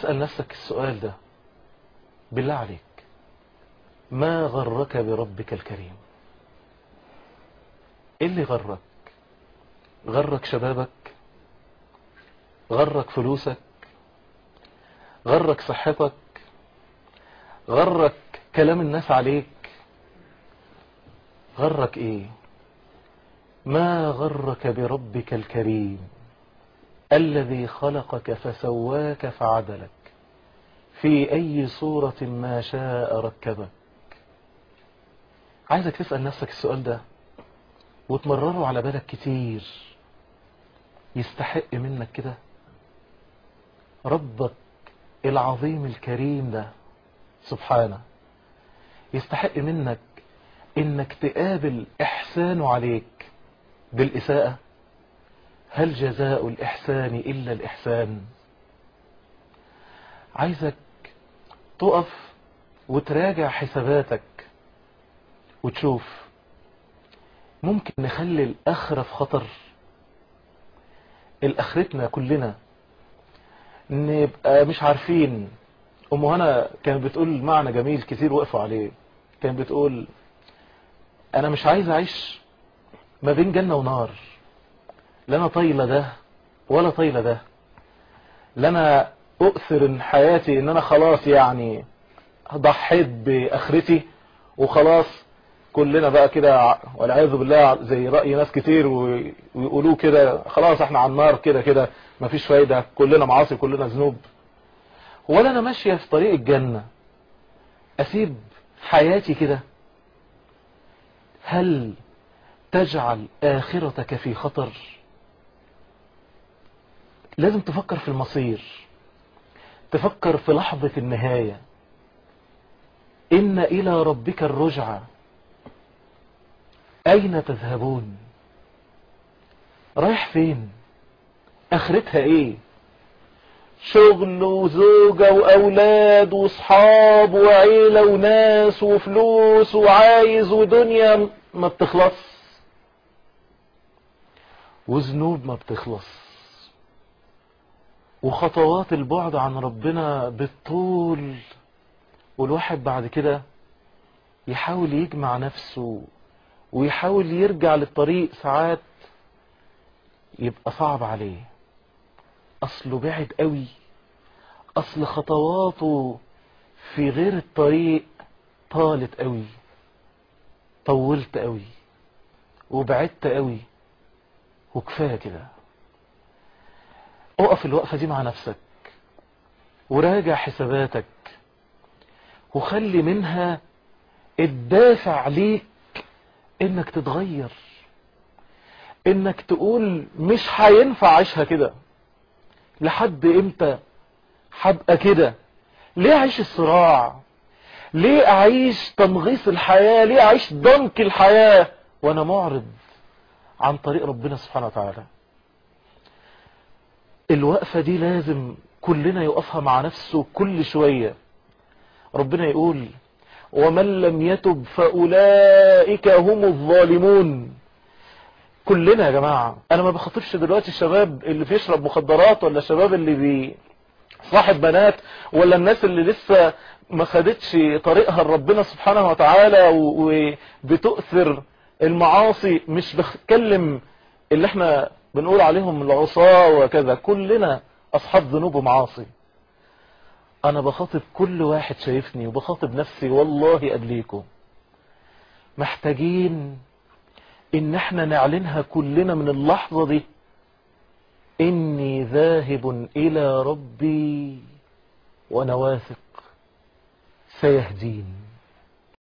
اسأل نفسك السؤال ده بالله عليك ما غرك بربك الكريم ايه اللي غرك غرك شبابك غرك فلوسك غرك صحتك غرك كلام الناس عليك غرك ايه ما غرك بربك الكريم الذي خلقك فسواك فعدلك في اي صورة ما شاء ركبك عايزك تسأل نفسك السؤال ده وتمرره على بالك كتير يستحق منك كده ربك العظيم الكريم ده سبحانه يستحق منك انك تقابل احسانه عليك بالاساءة هل جزاء الاحسان الا الاحسان عايزك تقف وتراجع حساباتك وتشوف ممكن نخلي الاخرة في خطر الاخرتنا كلنا نبقى مش عارفين ام هنا كانت بتقول معنى جميل كتير وقفوا عليه كانت بتقول انا مش عايز اعيش ما بين جنة ونار لا انا طايلة ده ولا طايلة ده لا انا اؤثر ان حياتي ان انا خلاص يعني ضحيت باخرتي وخلاص كلنا بقى كده والعياذ بالله زي رأي ناس كتير ويقولوه كده خلاص احنا على النار كده كده مفيش فايدة كلنا معاصي كلنا ذنوب ولا انا ماشية في طريق الجنة اسيب حياتي كده هل تجعل اخرتك في خطر لازم تفكر في المصير تفكر في لحظة النهاية ان الى ربك الرجعة اين تذهبون رايح فين اخرتها ايه شغل وزوجة واولاد واصحاب وعيلة وناس وفلوس وعايز ودنيا ما بتخلص وذنوب ما بتخلص وخطوات البعد عن ربنا بالطول والواحد بعد كده يحاول يجمع نفسه ويحاول يرجع للطريق ساعات يبقى صعب عليه اصله بعد قوي اصل خطواته في غير الطريق طالت قوي طولت قوي وبعدت قوي وكفايه كده اقف الوقفة دي مع نفسك وراجع حساباتك وخلي منها الدافع ليك انك تتغير انك تقول مش هينفع اعيشها كده لحد امتى هبقى كده ليه اعيش الصراع ليه اعيش تنغيص الحياة ليه اعيش ضنك الحياة وانا معرض عن طريق ربنا سبحانه وتعالى الوقفة دي لازم كلنا يقفها مع نفسه كل شوية ربنا يقول ومن لم يتب فأولئك هم الظالمون كلنا يا جماعة انا ما بخاطبش دلوقتي الشباب اللي بيشرب مخدرات ولا الشباب اللي بي صاحب بنات ولا الناس اللي لسه ما خدتش طريقها لربنا سبحانه وتعالى وبتؤثر المعاصي مش بتكلم اللي احنا بنقول عليهم العصاة وكذا كلنا اصحاب ذنوب ومعاصي انا بخاطب كل واحد شايفني وبخاطب نفسي والله قبليكم محتاجين ان احنا نعلنها كلنا من اللحظة دي اني ذاهب الى ربي وانا واثق سيهدين